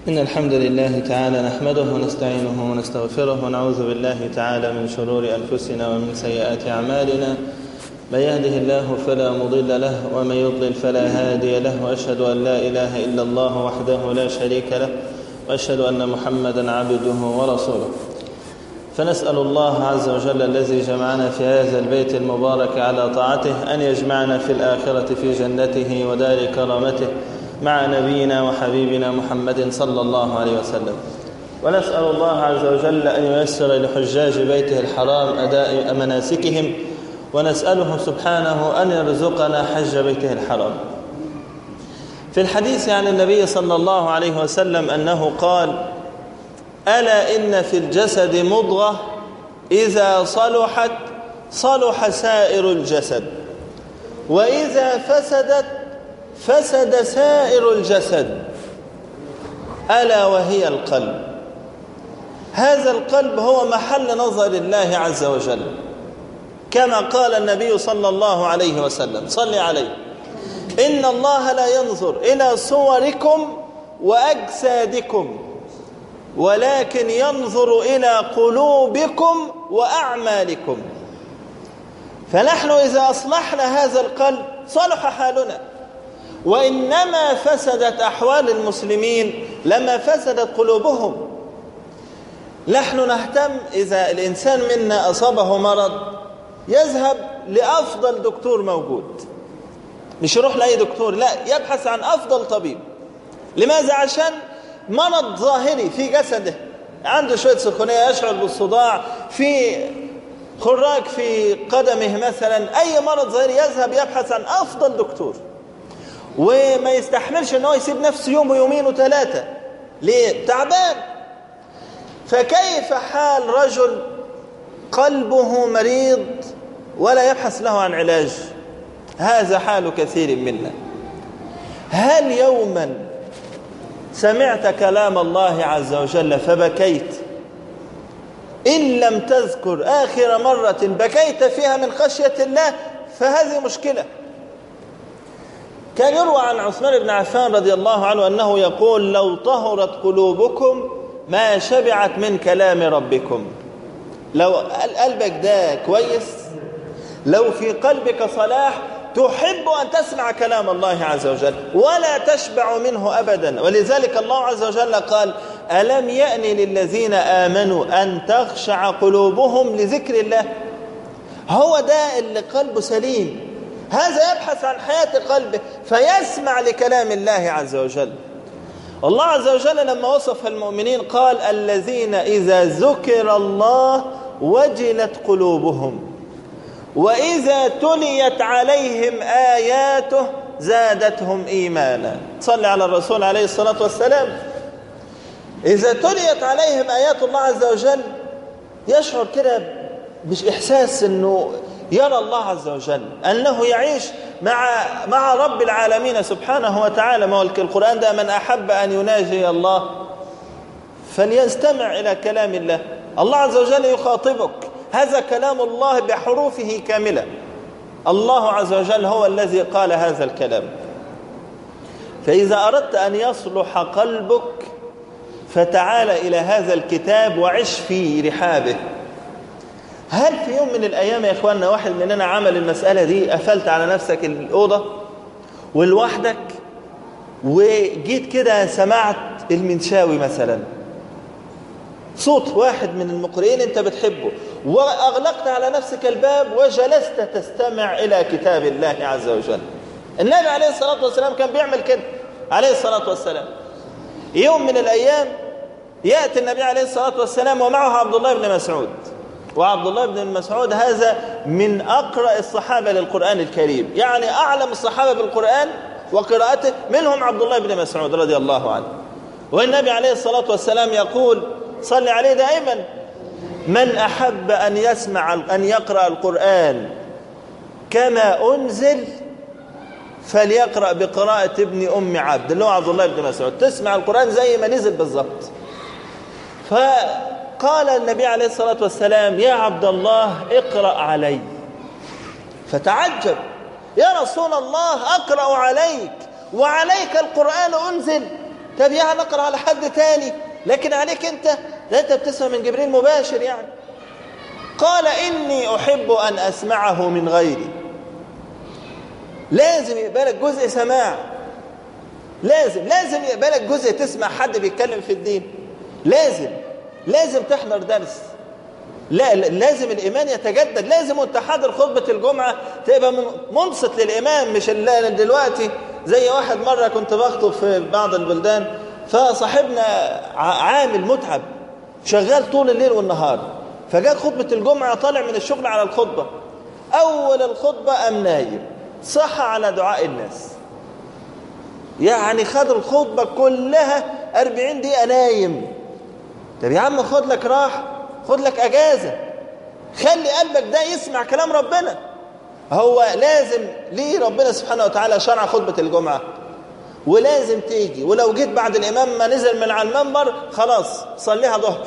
إن الحمد لله تعالى نحمده ونستعينه ونستغفره ونعوذ بالله تعالى من شرور أنفسنا ومن سيئات أعمالنا من يهده الله فلا مضل له ومن يضلل فلا هادي له وأشهد أن لا إله إلا الله وحده لا شريك له وأشهد أن محمدا عبده ورسوله فنسأل الله عز وجل الذي جمعنا في هذا البيت المبارك على طاعته أن يجمعنا في الآخرة في جنته ودار كرامته مع نبينا وحبيبنا محمد صلى الله عليه وسلم ونسأل الله عز وجل أن ييسر لحجاج بيته الحرام أداء مناسكهم ونسأله سبحانه أن يرزقنا حج بيته الحرام في الحديث عن النبي صلى الله عليه وسلم أنه قال ألا إن في الجسد مضغة إذا صلحت صلح سائر الجسد وإذا فسدت فسد سائر الجسد ألا وهي القلب هذا القلب هو محل نظر الله عز وجل كما قال النبي صلى الله عليه وسلم صل عليه إن الله لا ينظر إلى صوركم وأجسادكم ولكن ينظر إلى قلوبكم وأعمالكم فنحن إذا أصلحنا هذا القلب صلح حالنا وإنما فسدت أحوال المسلمين لما فسدت قلوبهم نحن نهتم إذا الإنسان منا أصابه مرض يذهب لأفضل دكتور موجود مش يروح لأي دكتور لا يبحث عن أفضل طبيب لماذا عشان مرض ظاهري في جسده عنده شوية سخونية يشعر بالصداع في خراج في قدمه مثلا أي مرض ظاهري يذهب يبحث عن أفضل دكتور وما يستحملش ان هو يسيب نفسه يوم ويومين وثلاثة ليه؟ تعبان فكيف حال رجل قلبه مريض ولا يبحث له عن علاج هذا حال كثير منا هل يوما سمعت كلام الله عز وجل فبكيت إن لم تذكر آخر مرة بكيت فيها من خشية الله فهذه مشكلة كان يروى عن عثمان بن عفان رضي الله عنه أنه يقول لو طهرت قلوبكم ما شبعت من كلام ربكم لو قلبك ده كويس لو في قلبك صلاح تحب أن تسمع كلام الله عز وجل ولا تشبع منه أبدا ولذلك الله عز وجل قال ألم يأن للذين آمنوا أن تخشع قلوبهم لذكر الله هو ده اللي قلبه سليم هذا يبحث عن حياة قلبه فيسمع لكلام الله عز وجل الله عز وجل لما وصف المؤمنين قال الذين إذا ذكر الله وجلت قلوبهم وإذا تليت عليهم آياته زادتهم إيمانا صلى على الرسول عليه الصلاة والسلام إذا تليت عليهم آيات الله عز وجل يشعر كده مش إحساس أنه يرى الله عز وجل أنه يعيش مع مع رب العالمين سبحانه وتعالى ما القرآن ده من أحب أن يناجي الله فليستمع إلى كلام الله الله عز وجل يخاطبك هذا كلام الله بحروفه كاملة الله عز وجل هو الذي قال هذا الكلام فإذا أردت أن يصلح قلبك فتعال إلى هذا الكتاب وعش في رحابه هل في يوم من الأيام يا إخواننا واحد مننا عمل المسألة دي قفلت على نفسك الأوضة ولوحدك وجيت كده سمعت المنشاوي مثلا صوت واحد من المقرئين انت بتحبه واغلقت على نفسك الباب وجلست تستمع الى كتاب الله عز وجل النبي عليه الصلاة والسلام كان بيعمل كده عليه الصلاة والسلام يوم من الايام يأتي النبي عليه الصلاة والسلام ومعه عبد الله بن مسعود وعبد الله بن مسعود هذا من أقرأ الصحابة للقرآن الكريم يعني أعلم الصحابة بالقرآن وقراءته منهم عبد الله بن مسعود رضي الله عنه والنبي عليه الصلاة والسلام يقول صل عليه دائما من أحب أن يسمع أن يقرأ القرآن كما أنزل فليقرأ بقراءة ابن أم عبد اللي هو عبد الله بن مسعود تسمع القرآن زي ما نزل بالضبط فقال النبي عليه الصلاة والسلام يا عبد الله اقرأ علي فتعجب يا رسول الله أقرأ عليك وعليك القرآن أنزل طب يعني اقرا على حد تاني لكن عليك انت ده انت بتسمع من جبريل مباشر يعني قال اني احب ان اسمعه من غيري لازم يقبلك جزء سماع لازم لازم يقبلك جزء تسمع حد بيتكلم في الدين لازم لازم تحضر درس لا لازم الإيمان يتجدد لازم وانت حاضر خطبة الجمعة تبقى منصت للإمام مش دلوقتي زي واحد مرة كنت بخطب في بعض البلدان فصاحبنا عامل متعب شغال طول الليل والنهار فجاء خطبة الجمعة طالع من الشغل على الخطبة أول الخطبة أم نايم صح على دعاء الناس يعني خد الخطبة كلها أربعين دقيقة نايم طب يا عم خد لك راحة خد لك أجازة خلي قلبك ده يسمع كلام ربنا هو لازم ليه ربنا سبحانه وتعالى شرع خطبة الجمعة ولازم تيجي ولو جيت بعد الإمام ما نزل من على المنبر خلاص صليها ظهر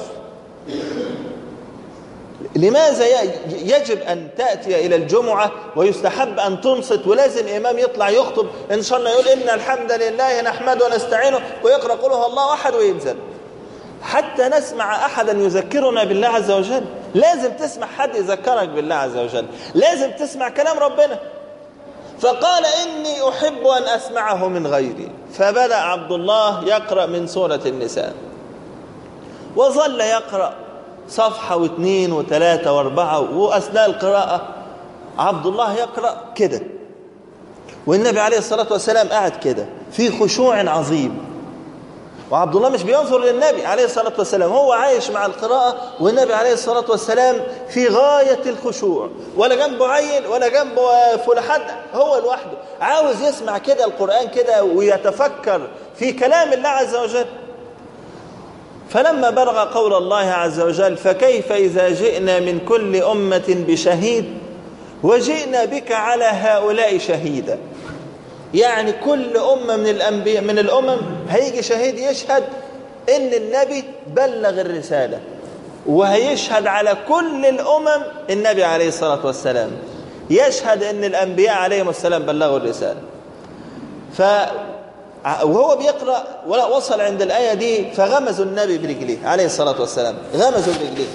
لماذا يجب أن تأتي إلى الجمعة ويستحب أن تنصت ولازم إمام يطلع يخطب إن شاء الله يقول إن الحمد لله نحمده ونستعينه ويقرأ قوله الله أحد وينزل حتى نسمع أحدا يذكرنا بالله عز وجل لازم تسمع حد يذكرك بالله عز وجل لازم تسمع كلام ربنا فقال إني أحب أن أسمعه من غيري فبدأ عبد الله يقرأ من سورة النساء وظل يقرأ صفحة واثنين وثلاثة واربعة وأثناء القراءة عبد الله يقرأ كده والنبي عليه الصلاة والسلام قاعد كده في خشوع عظيم وعبد الله مش بينظر للنبي عليه الصلاة والسلام هو عايش مع القراءة والنبي عليه الصلاة والسلام في غاية الخشوع ولا جنبه عيل ولا جنبه فل حد هو لوحده عاوز يسمع كده القرآن كده ويتفكر في كلام الله عز وجل فلما بلغ قول الله عز وجل فكيف إذا جئنا من كل أمة بشهيد وجئنا بك على هؤلاء شهيدا يعني كل أمة من الأنبياء من الأمم هيجي شهيد يشهد إن النبي بلغ الرسالة وهيشهد على كل الأمم النبي عليه الصلاة والسلام يشهد إن الأنبياء عليهم السلام بلغوا الرسالة ف وهو بيقرأ وصل عند الآية دي فغمزوا النبي برجليه عليه الصلاة والسلام غمزوا برجليه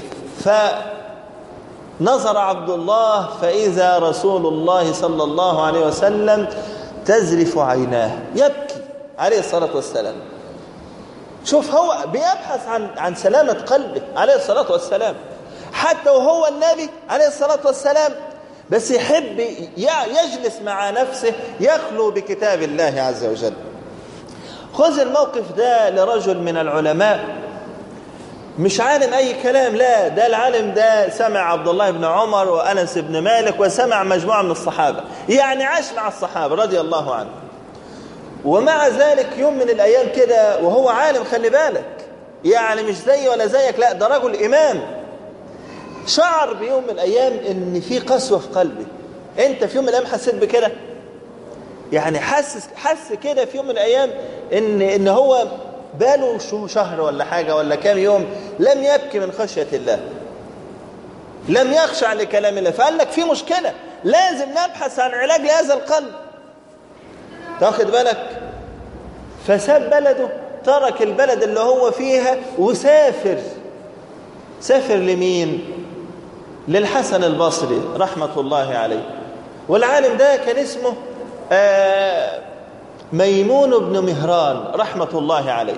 فنظر عبد الله فإذا رسول الله صلى الله عليه وسلم تزرف عيناه يبكي عليه الصلاة والسلام شوف هو بيبحث عن عن سلامة قلبه عليه الصلاة والسلام حتى وهو النبي عليه الصلاة والسلام بس يحب يجلس مع نفسه يخلو بكتاب الله عز وجل خذ الموقف ده لرجل من العلماء مش عالم أي كلام لا ده العالم ده سمع عبد الله بن عمر وأنس بن مالك وسمع مجموعة من الصحابة يعني عاش مع الصحابة رضي الله عنه ومع ذلك يوم من الأيام كده وهو عالم خلي بالك يعني مش زي ولا زيك لا ده رجل إمام شعر بيوم من الأيام إن في قسوة في قلبه أنت في يوم من الأيام حسيت بكده يعني حس حس كده في يوم من الأيام إن إن هو باله شو شهر ولا حاجة ولا كام يوم لم يبكي من خشية الله لم يخشع لكلام الله فقال لك في مشكلة لازم نبحث عن علاج لهذا القلب تاخد بالك فساب بلده ترك البلد اللي هو فيها وسافر سافر لمين للحسن البصري رحمة الله عليه والعالم ده كان اسمه آه ميمون بن مهران رحمة الله عليه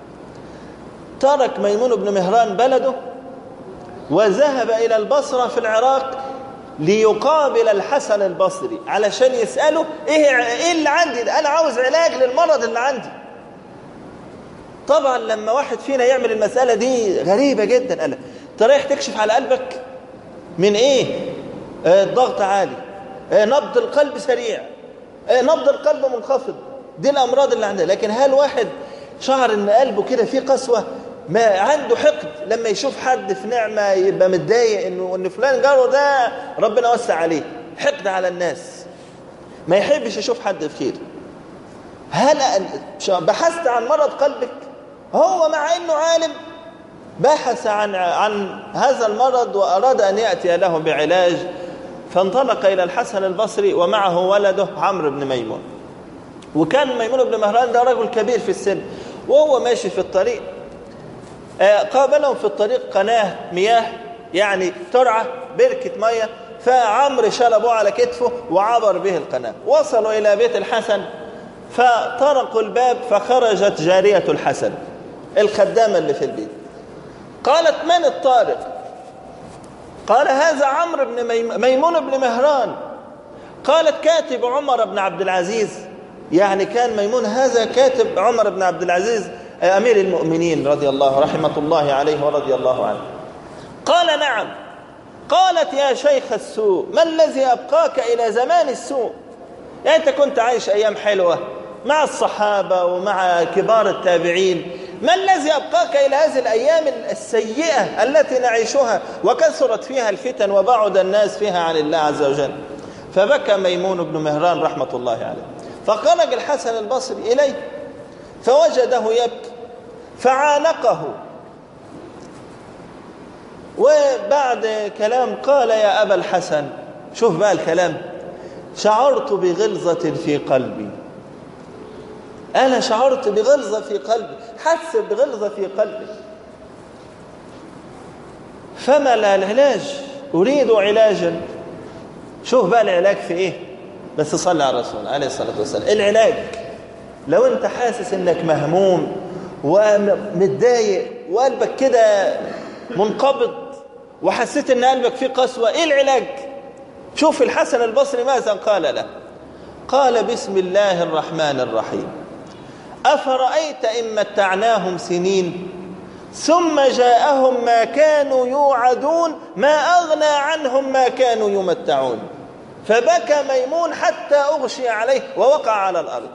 ترك ميمون بن مهران بلده وذهب إلى البصرة في العراق ليقابل الحسن البصري علشان يسأله إيه, إيه اللي عندي ده أنا عاوز علاج للمرض اللي عندي طبعا لما واحد فينا يعمل المسألة دي غريبة جدا قال انت رايح تكشف على قلبك من ايه آه الضغط عالي آه نبض القلب سريع آه نبض القلب منخفض دي الأمراض اللي عندها لكن هل واحد شعر ان قلبه كده فيه قسوة ما عنده حقد لما يشوف حد في نعمة يبقى متضايق انه ان فلان جاره ده ربنا وسع عليه حقد على الناس ما يحبش يشوف حد بخير هل بحثت عن مرض قلبك هو مع انه عالم بحث عن عن هذا المرض واراد ان ياتي له بعلاج فانطلق الى الحسن البصري ومعه ولده عمرو بن ميمون وكان ميمون بن مهران ده رجل كبير في السن وهو ماشي في الطريق قابلهم في الطريق قناة مياه يعني ترعة بركة مية فعمر شلبه على كتفه وعبر به القناة وصلوا إلى بيت الحسن فطرقوا الباب فخرجت جارية الحسن الخدامة اللي في البيت قالت من الطارق قال هذا عمرو بن ميمون بن مهران قالت كاتب عمر بن عبد العزيز يعني كان ميمون هذا كاتب عمر بن عبد العزيز أمير المؤمنين رضي الله رحمة الله عليه ورضي الله عنه قال نعم قالت يا شيخ السوء ما الذي أبقاك إلى زمان السوء يعني أنت كنت عايش أيام حلوة مع الصحابة ومع كبار التابعين ما الذي أبقاك إلى هذه الأيام السيئة التي نعيشها وكثرت فيها الفتن وبعد الناس فيها عن الله عز وجل فبكى ميمون بن مهران رحمة الله عليه فخرج الحسن البصري إليه فوجده يبكي فعانقه وبعد كلام قال يا أبا الحسن شوف بقى الكلام شعرت بغلظة في قلبي أنا شعرت بغلظة في قلبي حس بغلظة في قلبي فما لا العلاج أريد علاجا شوف بقى العلاج في إيه بس صلى على الرسول عليه الصلاة والسلام العلاج لو أنت حاسس أنك مهموم ومتضايق وقلبك كده منقبض وحسيت أن قلبك فيه قسوة إيه العلاج شوف الحسن البصري ماذا قال له قال بسم الله الرحمن الرحيم أفرأيت إن متعناهم سنين ثم جاءهم ما كانوا يوعدون ما أغنى عنهم ما كانوا يمتعون فبكى ميمون حتى أغشي عليه ووقع على الأرض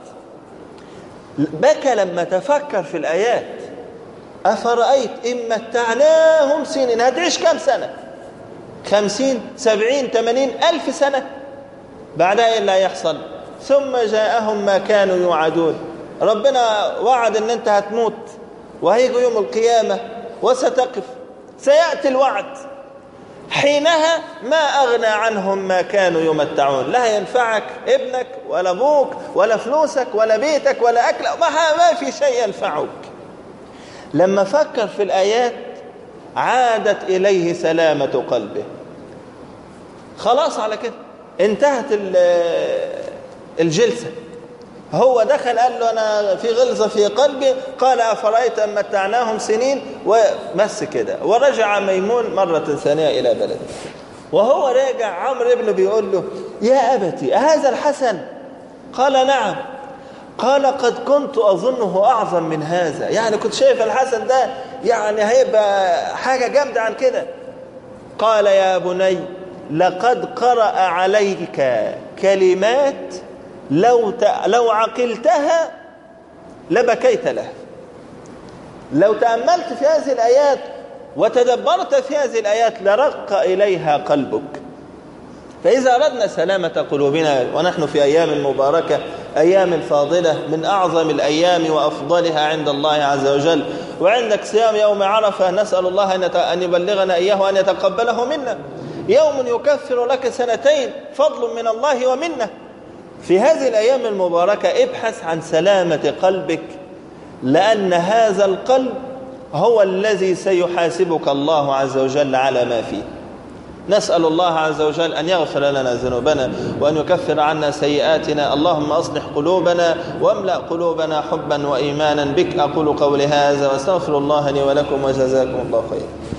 بكى لما تفكر في الآيات أفرأيت إن متعناهم سنين هتعيش كم سنة خمسين سبعين ثمانين ألف سنة بعدها إيه اللي هيحصل ثم جاءهم ما كانوا يوعدون ربنا وعد ان انت هتموت وهيجي يوم القيامة وستقف سيأتي الوعد حينها ما أغنى عنهم ما كانوا يمتعون لا ينفعك ابنك ولا أبوك ولا فلوسك ولا بيتك ولا أكل ما في شيء ينفعك لما فكر في الآيات عادت إليه سلامة قلبه خلاص على كده انتهت الجلسة هو دخل قال له أنا في غلظة في قلبي قال أفرأيت أن متعناهم سنين ومس كده ورجع ميمون مرة ثانية إلى بلده وهو راجع عمرو ابنه بيقول له يا أبتي هذا الحسن قال نعم قال قد كنت أظنه أعظم من هذا يعني كنت شايف الحسن ده يعني هيبقى حاجة جامدة عن كده قال يا بني لقد قرأ عليك كلمات لو لو عقلتها لبكيت لها لو تأملت في هذه الآيات وتدبرت في هذه الآيات لرق إليها قلبك فإذا أردنا سلامة قلوبنا ونحن في أيام مباركة أيام فاضلة من أعظم الأيام وأفضلها عند الله عز وجل وعندك صيام يوم عرفة نسأل الله أن يبلغنا إياه وأن يتقبله منا يوم يكفر لك سنتين فضل من الله ومنه في هذه الأيام المباركة ابحث عن سلامة قلبك لأن هذا القلب هو الذي سيحاسبك الله عز وجل على ما فيه نسأل الله عز وجل أن يغفر لنا ذنوبنا وأن يكفر عنا سيئاتنا اللهم أصلح قلوبنا واملأ قلوبنا حبا وإيمانا بك أقول قولي هذا واستغفر الله لي ولكم وجزاكم الله خيرا